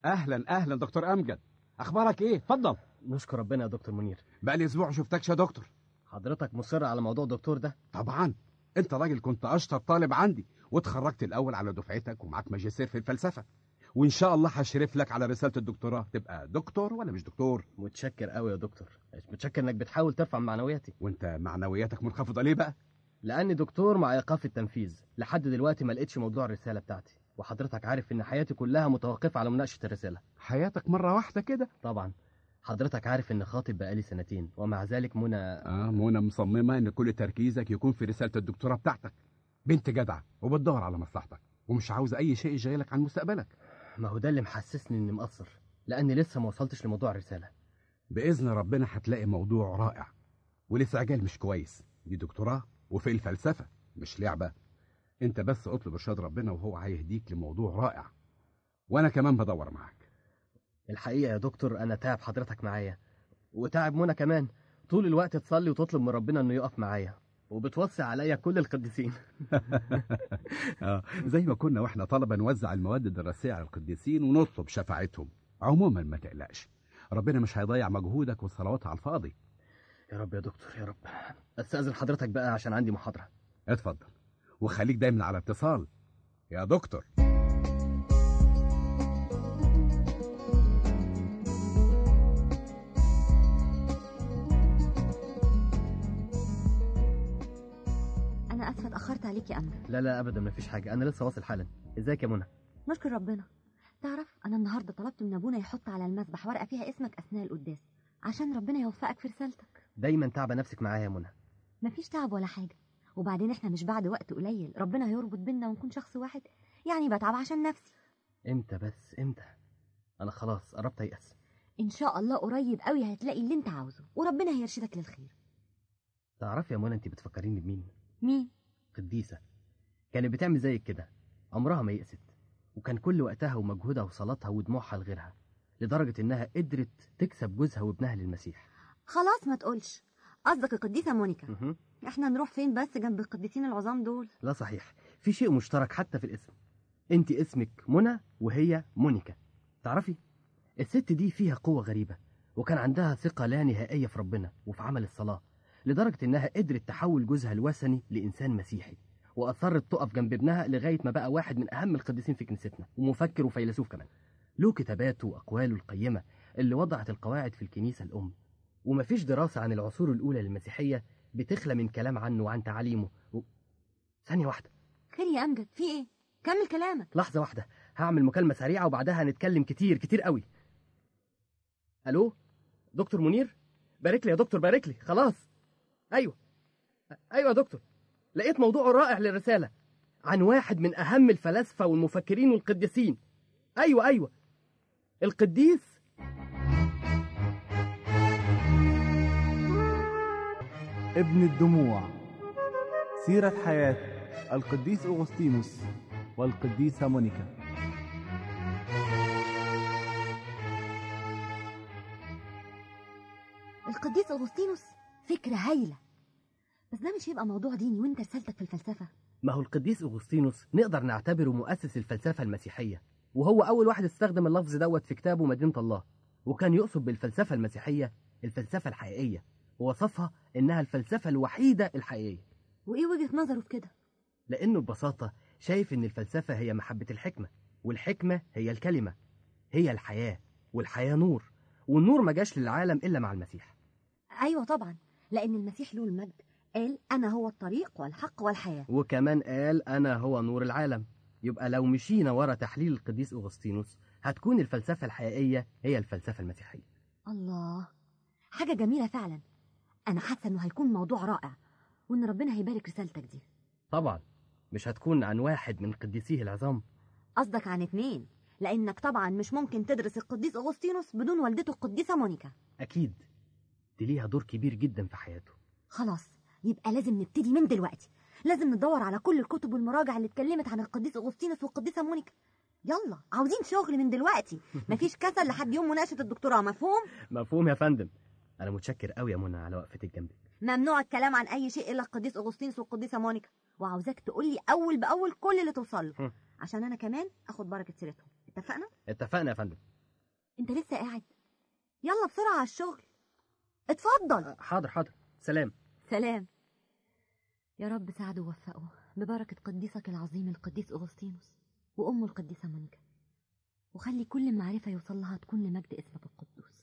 اهلا اهلا دكتور امجد اخبارك ايه اتفضل نشكر ربنا يا دكتور منير بقى لي اسبوع شفتكش يا دكتور حضرتك مصر على موضوع الدكتور ده طبعا انت راجل كنت اشطر طالب عندي واتخرجت الاول على دفعتك ومعاك ماجستير في الفلسفه وان شاء الله هشرف لك على رساله الدكتوراه تبقى دكتور ولا مش دكتور متشكر قوي يا دكتور متشكر انك بتحاول ترفع معنوياتي وانت معنوياتك منخفضه ليه بقى لاني دكتور مع ايقاف التنفيذ لحد دلوقتي ما لقيتش موضوع الرساله بتاعتي وحضرتك عارف ان حياتي كلها متوقفه على مناقشه الرساله حياتك مره واحده كده طبعا حضرتك عارف ان خاطب بقالي سنتين ومع ذلك منى اه منى مصممه ان كل تركيزك يكون في رساله الدكتوراه بتاعتك بنت جدعه وبتدور على مصلحتك ومش عاوزه اي شيء يشغلك عن مستقبلك ما هو ده اللي محسسني اني مقصر لاني لسه ما وصلتش لموضوع الرساله باذن ربنا هتلاقي موضوع رائع والاستعجال مش كويس دي دكتوراه وفي الفلسفه مش لعبه انت بس اطلب ارشاد ربنا وهو هيهديك لموضوع رائع وانا كمان بدور معاك الحقيقه يا دكتور انا تعب حضرتك معايا وتعب منى كمان طول الوقت تصلي وتطلب من ربنا انه يقف معايا وبتوصي عليا كل القديسين اه زي ما كنا واحنا طلبه نوزع المواد الدراسيه على القديسين ونطلب شفاعتهم عموما ما تقلقش ربنا مش هيضيع مجهودك والصلوات على الفاضي يا رب يا دكتور يا رب استاذن حضرتك بقى عشان عندي محاضره اتفضل وخليك دايما على اتصال يا دكتور انا اسفه اتاخرت عليك يا امجد لا لا ابدا مفيش حاجه انا لسه واصل حالا ازيك يا منى نشكر ربنا تعرف انا النهارده طلبت من ابونا يحط على المسبح ورقه فيها اسمك اثناء القداس عشان ربنا يوفقك في رسالتك دايما تعبه نفسك معايا يا منى مفيش تعب ولا حاجه وبعدين احنا مش بعد وقت قليل ربنا هيربط بينا ونكون شخص واحد يعني بتعب عشان نفسي امتى بس امتى انا خلاص قربت ايأس ان شاء الله قريب قوي هتلاقي اللي انت عاوزه وربنا هيرشدك للخير تعرفي يا منى انت بتفكريني بمين مين قديسه كانت بتعمل زيك كده عمرها ما يأست وكان كل وقتها ومجهودها وصلاتها ودموعها لغيرها لدرجه انها قدرت تكسب جوزها وابنها للمسيح خلاص ما تقولش قصدك القديسه مونيكا مهم. احنا نروح فين بس جنب القديسين العظام دول لا صحيح في شيء مشترك حتى في الاسم انت اسمك منى وهي مونيكا تعرفي الست دي فيها قوة غريبة وكان عندها ثقة لا نهائية في ربنا وفي عمل الصلاة لدرجة انها قدرت تحول جوزها الوثني لإنسان مسيحي وأصرت تقف جنب ابنها لغاية ما بقى واحد من أهم القديسين في كنيستنا ومفكر وفيلسوف كمان له كتاباته وأقواله القيمة اللي وضعت القواعد في الكنيسة الأم ومفيش دراسة عن العصور الأولى للمسيحية بتخلى من كلام عنه وعن تعاليمه و... ثانية واحدة خير يا امجد في ايه كمل كلامك لحظة واحدة هعمل مكالمة سريعة وبعدها هنتكلم كتير كتير قوي ألو دكتور منير بارك لي يا دكتور بارك لي خلاص أيوة أيوة يا دكتور لقيت موضوع رائع للرسالة عن واحد من أهم الفلاسفة والمفكرين والقديسين أيوة أيوة القديس ابن الدموع سيرة حياة القديس أغسطينوس والقديسة مونيكا القديس اغسطينوس فكره هايله بس ده مش هيبقى موضوع ديني وانت رسالتك في الفلسفه ما هو القديس أغسطينوس نقدر نعتبره مؤسس الفلسفة المسيحية وهو أول واحد استخدم اللفظ دوت في كتابه مدينة الله وكان يقصد بالفلسفة المسيحية الفلسفة الحقيقية ووصفها إنها الفلسفة الوحيدة الحقيقية وايه وجهه نظره في كده لأنه ببساطة شايف إن الفلسفة هي محبة الحكمة والحكمة هي الكلمة هي الحياة والحياة نور والنور ما جاش للعالم إلا مع المسيح ايوه طبعا لان المسيح له المجد قال انا هو الطريق والحق والحياه وكمان قال أنا هو نور العالم يبقى لو مشينا ورا تحليل القديس أغسطينوس هتكون الفلسفة الحقيقية هي الفلسفة المسيحية الله حاجه جميله فعلا انا حاسه انه هيكون موضوع رائع وان ربنا هيبارك رسالتك دي طبعا مش هتكون عن واحد من قديسيه العظام قصدك عن اتنين لانك طبعا مش ممكن تدرس القديس اغسطينوس بدون والدته القديسه مونيكا أكيد دي ليها دور كبير جدا في حياته خلاص يبقى لازم نبتدي من دلوقتي لازم ندور على كل الكتب والمراجع اللي اتكلمت عن القديس اغسطينوس والقديسه مونيكا يلا عاوزين شغل من دلوقتي مفيش كسل لحد يوم مناقشه الدكتوراه مفهوم مفهوم يا فندم أنا متشكر قوي يا منى على وقفتك جنبي ممنوع الكلام عن اي شيء الا القديس اغسطينوس والقديسه مونيكا وعاوزاك تقول لي اول باول كل اللي توصل له هم. عشان انا كمان اخد بركه سيرتهم اتفقنا اتفقنا يا فندم انت لسه قاعد يلا بسرعه على الشغل اتفضل آه، حاضر حاضر سلام سلام يا رب ساعده ووفقه ببركة قديسك العظيم القديس أغسطينوس وأمه القديسة مونيكا وخلي كل معرفة يوصل لها تكون لمجد اسمك القدوس